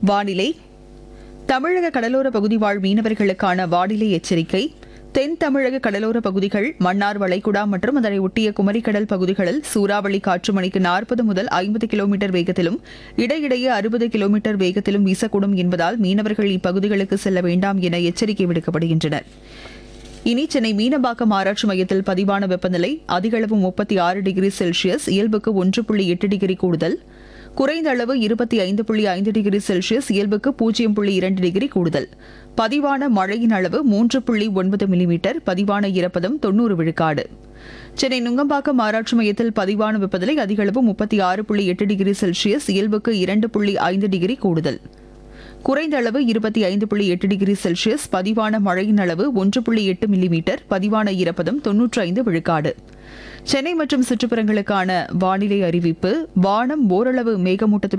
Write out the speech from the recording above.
வானிலை தமிழக கடலோர பகுதி வாழ் மீனவர்களுக்கான வானிலை எச்சரிக்கை தென் தமிழக கடலோர பகுதிகள் மன்னார் வளைகுடா மற்றும் அதனை ஒட்டிய குமரிக்கடல் பகுதிகளில் சூறாவளி காற்று மணிக்கு நாற்பது முதல் ஐம்பது கிலோமீட்டர் வேகத்திலும் இடையிடையே அறுபது கிலோமீட்டர் வேகத்திலும் வீசக்கூடும் என்பதால் மீனவர்கள் இப்பகுதிகளுக்கு செல்ல வேண்டாம் என எச்சரிக்கை விடுக்கப்படுகின்றனர் இனி சென்னை மீனம்பாக்கம் ஆராய்ச்சி மையத்தில் பதிவான வெப்பநிலை அதிகளவு முப்பத்தி ஆறு டிகிரி செல்சியஸ் இயல்புக்கு ஒன்று புள்ளி எட்டு டிகிரி கூடுதல் குறைந்த அளவு இருபத்தி ஐந்து புள்ளி ஐந்து டிகிரி செல்சியஸ் இயல்புக்கு பூஜ்ஜியம் புள்ளி இரண்டு டிகிரி கூடுதல் பதிவான மழையின் அளவு மூன்று புள்ளி ஒன்பது மில்லிமீட்டர் பதிவான ஈரப்பதம் தொண்ணூறு விழுக்காடு சென்னை நுங்கம்பாக்கம் ஆராய்ச்சி மையத்தில் பதிவான வெப்பநிலை அதிகளவு முப்பத்தி ஆறு புள்ளி எட்டு டிகிரி செல்சியஸ் இயல்புக்கு இரண்டு புள்ளி ஐந்து டிகிரி கூடுதல் குறைந்த அளவு இருபத்தி ஐந்து புள்ளி எட்டு டிகிரி செல்சியஸ் பதிவான மழையின் அளவு ஒன்று புள்ளி எட்டு மில்லிமீட்டர் பதிவான ஈரப்பதம் தொன்னூற்றி ஐந்து விழுக்காடு சென்னை மற்றும் சுற்றுப்புறங்களுக்கான வானிலை அறிவிப்பு வானம் ஓரளவு மேகமூட்டத்துடன்